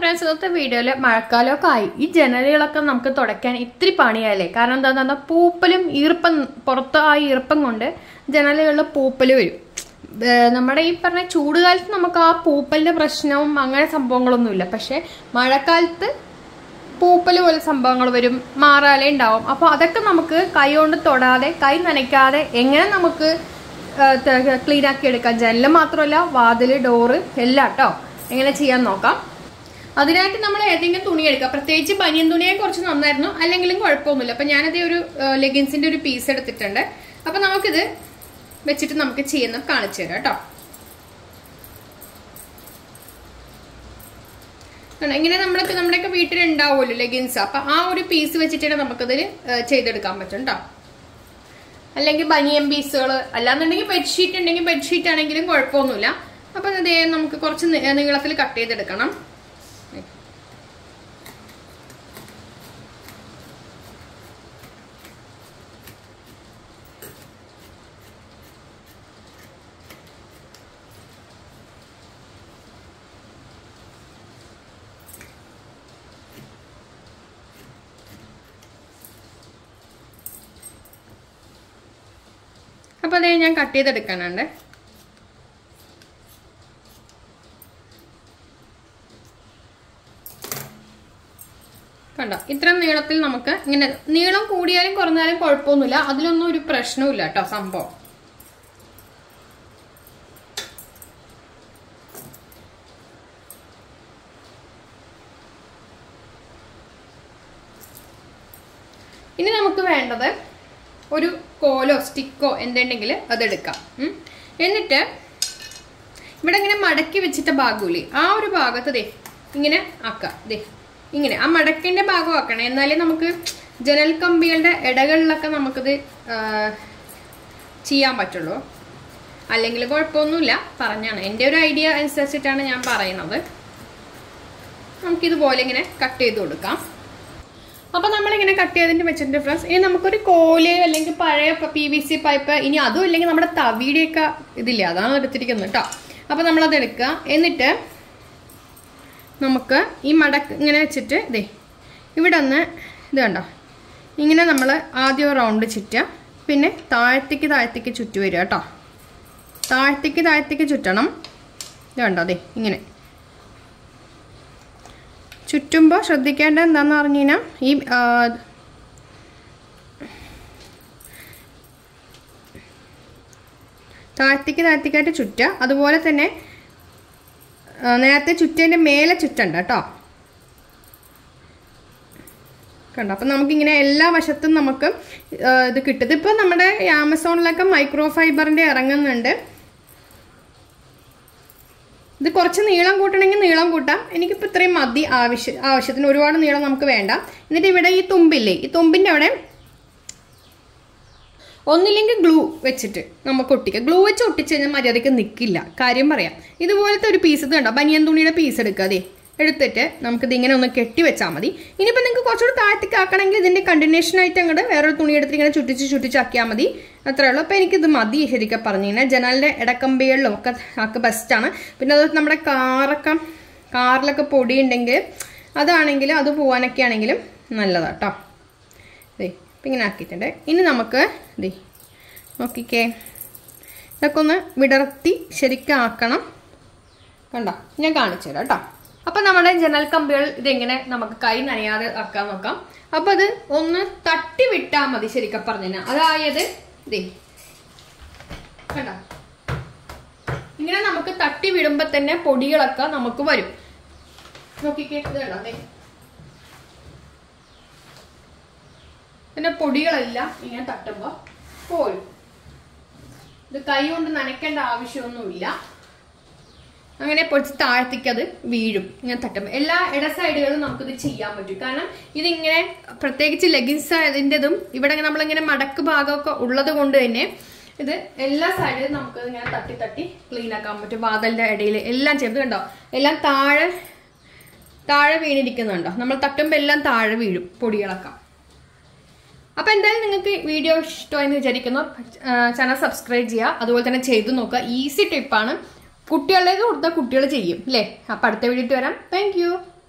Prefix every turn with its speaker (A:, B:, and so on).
A: Friends ഇന്നത്തെ വീഡിയോയിൽ മഴക്കാലമൊക്കെ ആയി ഈ ജനലുകളൊക്കെ നമുക്ക് തുടയ്ക്കാൻ ഇത്തിരി പണിയായല്ലേ കാരണം എന്താണെന്ന് പറഞ്ഞാൽ പൂപ്പലും ഈർപ്പം പുറത്ത് ആ ഈർപ്പം കൊണ്ട് ജനലുകളിൽ പൂപ്പൽ വരും ഏർ നമ്മുടെ ഈ പറഞ്ഞ ചൂടുകാലത്ത് നമുക്ക് ആ പൂപ്പലിന്റെ പ്രശ്നവും അങ്ങനെ സംഭവങ്ങളൊന്നുമില്ല പക്ഷെ മഴക്കാലത്ത് പൂപ്പൽ പോലെ സംഭവങ്ങൾ വരും മാറാല ഉണ്ടാവും അപ്പോൾ അതൊക്കെ നമുക്ക് കൈ കൊണ്ട് തൊടാതെ കൈ നനയ്ക്കാതെ എങ്ങനെ നമുക്ക് ക്ലീൻ ആക്കി എടുക്കാം ജനല് മാത്രമല്ല വാതില് ഡോറ് എല്ലാം കേട്ടോ എങ്ങനെ ചെയ്യാൻ നോക്കാം അതിനായിട്ട് നമ്മൾ ഏതെങ്കിലും തുണി എടുക്കുക പ്രത്യേകിച്ച് ബനിയൻ തുണിയെ കുറച്ച് നന്നായിരുന്നു അല്ലെങ്കിലും കുഴപ്പമൊന്നുമില്ല അപ്പൊ ഞാനത് ഒരു ലെഗിൻസിന്റെ ഒരു പീസ് എടുത്തിട്ടുണ്ട് അപ്പൊ നമുക്കിത് വെച്ചിട്ട് നമുക്ക് ചെയ്യുന്ന കാണിച്ചു തരാം കേട്ടോ ആണ്. ഇങ്ങനെ നമ്മളൊക്കെ നമ്മുടെയൊക്കെ വീട്ടിൽ ഉണ്ടാവുമല്ലോ ലെഗിൻസ് അപ്പൊ ആ ഒരു പീസ് വെച്ചിട്ടാണ് നമുക്കതിൽ ചെയ്തെടുക്കാൻ പറ്റും കേട്ടോ അല്ലെങ്കിൽ ബനിയൻ പീസുകൾ അല്ലാന്നുണ്ടെങ്കിൽ ബെഡ്ഷീറ്റ് ഉണ്ടെങ്കിൽ ബെഡ്ഷീറ്റ് ആണെങ്കിലും കുഴപ്പമൊന്നുമില്ല അപ്പൊ ഇതേ നമുക്ക് കുറച്ച് നി- നീളത്തിൽ കട്ട് ചെയ്തെടുക്കണം അപ്പൊ അതേ ഞാൻ കട്ട് ചെയ്തെടുക്കാനുണ്ട് കണ്ടോ ഇത്ര നീളത്തിൽ നമുക്ക് ഇങ്ങനെ നീളം കൂടിയാലും കുറഞ്ഞാലും കുഴപ്പമൊന്നുമില്ല അതിലൊന്നും ഒരു പ്രശ്നവുമില്ല കേട്ടോ സംഭവം ഇനി നമുക്ക് വേണ്ടത് ഒരു കോലോ സ്റ്റിക്കോ എന്തുണ്ടെങ്കിൽ അതെടുക്കാം ഉം. എന്നിട്ട് ഇവിടെ ഇങ്ങനെ മടക്കി വെച്ചിട്ട ഭാഗമില്ലേ ആ ഒരു ഭാഗത്ത് ദേ ഇങ്ങനെ ആക്കാം ദേ ഇങ്ങനെ ആ മടക്കിന്റെ ഭാഗം ആക്കണം എന്നാലേ നമുക്ക് ജനൽ കമ്പികളുടെ ഇടകളിലൊക്കെ നമുക്കിത് ആ, ചെയ്യാൻ പറ്റുള്ളൂ അല്ലെങ്കിൽ കുഴപ്പമൊന്നുമില്ല പറഞ്ഞാണ് എൻ്റെ ഒരു ഐഡിയ അനുസരിച്ചിട്ടാണ് ഞാൻ പറയുന്നത് നമുക്കിതുപോലെ ഇങ്ങനെ കട്ട് ചെയ്ത് കൊടുക്കാം അപ്പൊ നമ്മളിങ്ങനെ കട്ട് ചെയ്തിട്ട് വെച്ചിട്ടുണ്ട് ഫ്രണ്ട്സ് ഇനി നമുക്കൊരു കോല് അല്ലെങ്കിൽ പഴയ പി വി സി പൈപ്പ് ഇനി അതും ഇല്ലെങ്കിൽ നമ്മുടെ തവിയുടെയൊക്കെ ഇതില്ലേ അതാണ് എടുത്തിരിക്കുന്നത് കേട്ടോ അപ്പൊ നമ്മളത് എടുക്കുക എന്നിട്ട് നമുക്ക് ഈ മടക്ക് ഇങ്ങനെ വെച്ചിട്ട് ഇതേ ഇവിടെ ഒന്ന് ഇത് കണ്ടോ ഇങ്ങനെ നമ്മൾ ആദ്യം റൗണ്ട് ചുറ്റുക പിന്നെ താഴത്തേക്ക് താഴത്തേക്ക് ചുറ്റി വരിക കേട്ടോ താഴത്തേക്ക് താഴത്തേക്ക് ചുറ്റണം ഇത് കണ്ടോ അതെ ഇങ്ങനെ ചുറ്റുമ്പോൾ ശ്രദ്ധിക്കേണ്ട എന്താന്ന് പറഞ്ഞു കഴിഞ്ഞാൽ ഈ ആ, താഴത്തേക്ക് താഴത്തേക്കായിട്ട് ചുറ്റുക അതുപോലെ തന്നെ ആ, നേരത്തെ ചുറ്റതിൻ്റെ മേലെ ചുറ്റണ്ട കേട്ടോ കണ്ടോ അപ്പം നമുക്കിങ്ങനെ എല്ലാ വശത്തും നമുക്ക് ആ, ഇത് കിട്ടും ഇതിപ്പോൾ നമ്മുടെ ആമസോണിലൊക്കെ മൈക്രോ ഫൈബറിൻ്റെ ഇറങ്ങുന്നുണ്ട് ഇത് കുറച്ച് നീളം കൂട്ടണമെങ്കിൽ നീളം കൂട്ടാം എനിക്കിപ്പോൾ ഇത്രയും മതി ആവശ്യ ആവശ്യത്തിന് ഒരുപാട് നീളം നമുക്ക് വേണ്ട എന്നിട്ട് ഇവിടെ ഈ തുമ്പില്ലേ ഈ തുമ്പിൻ്റെ അവിടെ ഒന്നില്ലെങ്കിൽ ഗ്ലൂ വെച്ചിട്ട് നമുക്ക് ഒട്ടിക്കാം ഗ്ലൂ വെച്ച് ഒട്ടിച്ച് കഴിഞ്ഞാൽ മര്യാദയ്ക്ക് നിൽക്കില്ല കാര്യം പറയാം ഇതുപോലത്തെ ഒരു പീസ് ഇത് കണ്ടോ ബനിയൻ തുണിയുടെ പീസ് എടുക്കുക അതെ എടുത്തിട്ട് നമുക്കിത് ഇങ്ങനെ ഒന്ന് കെട്ടി വെച്ചാൽ മതി ഇനിയിപ്പോൾ നിങ്ങൾക്ക് കുറച്ചുകൂടി താഴത്തേക്ക് ആക്കണമെങ്കിൽ ഇതിൻ്റെ കണ്ടിന്യൂഷൻ ആയിട്ട് അങ്ങോട്ട് വേറൊരു തുണി എടുത്തിട്ട് ഇങ്ങനെ ചുറ്റിച്ച് ചുറ്റിച്ചാക്കിയാൽ മതി അത്രേ ഉള്ളൂ അപ്പോൾ എനിക്കിത് മതി ശരിക്കും പറഞ്ഞു കഴിഞ്ഞാൽ ജനലിൻ്റെ ഇടക്കമ്പികളിലും ഒക്കെ ഒക്കെ ബെസ്റ്റാണ് പിന്നെ അത് നമ്മുടെ കാറൊക്കെ കാറിലൊക്കെ പൊടി ഉണ്ടെങ്കിൽ അതാണെങ്കിലും അത് പോകാനൊക്കെ ആണെങ്കിലും നല്ലതാണ് കേട്ടോ ദേ ഇപ്പം ഇങ്ങനെ ആക്കിയിട്ടുണ്ട് ഇനി നമുക്ക് ദേ നോക്കിക്കേ ഇതൊക്കെ ഒന്ന് വിടർത്തി ശരിക്കും ആക്കണം കണ്ടോ ഞാൻ കാണിച്ചു തരാം കേട്ടോ അപ്പം നമ്മുടെ ജനൽ കമ്പികൾ ഇതെങ്ങനെ നമുക്ക് കൈ നനയാതെ ആക്കാൻ നോക്കാം അപ്പം അത് ഒന്ന് തട്ടി വിട്ടാൽ മതി ശരിക്കും പറഞ്ഞു അതായത് ദേ കണ്ടോ ഇങ്ങനെ നമുക്ക് തട്ടി വിടുമ്പോൾ തന്നെ പൊടികളൊക്കെ നമുക്ക് വരും നോക്കിക്കേ ഇത് കണ്ടോ ദേ പിന്നെ പൊടികളെല്ലാം ഇങ്ങനെ തട്ടുമ്പോൾ പോരും ഇത് കൈ കൊണ്ട് നനയ്ക്കേണ്ട ആവശ്യമൊന്നുമില്ല അങ്ങനെ പൊടിച്ച് താഴത്തേക്ക് അത് വീഴും ഇങ്ങനെ തട്ടുമ്പോൾ എല്ലാ ഇട സൈഡുകളിലും നമുക്കിത് ചെയ്യാൻ പറ്റും കാരണം ഇതിങ്ങനെ പ്രത്യേകിച്ച് ലെഗിൻസ് അതിൻ്റെതും ഇവിടെ നമ്മളിങ്ങനെ മടക്ക് ഭാഗമൊക്കെ ഉള്ളത് കൊണ്ട് തന്നെ ഇത് എല്ലാ സൈഡിലും നമുക്ക് ഇങ്ങനെ തട്ടി തട്ടി ക്ലീൻ ആക്കാൻ പറ്റും വാതലിന്റെ ഇടയിൽ എല്ലാം ചെയ്ത് കണ്ടോ എല്ലാം താഴെ താഴെ വീണിരിക്കുന്നുണ്ടോ നമ്മൾ തട്ടുമ്പോൾ എല്ലാം താഴെ വീഴും പൊടികളൊക്കെ അപ്പൊ എന്തായാലും നിങ്ങൾക്ക് വീഡിയോ ഇഷ്ടമായെന്ന് വിചാരിക്കുന്നു ചാനൽ സബ്സ്ക്രൈബ് ചെയ്യുക അതുപോലെ തന്നെ ചെയ്തു നോക്കുക ഈസി ടിപ്പാണ് കുട്ടികളുടേത് കൊടുത്താൽ കുട്ടികൾ ചെയ്യും അല്ലേ അപ്പൊ അടുത്ത വീഡിയോ വരാം താങ്ക്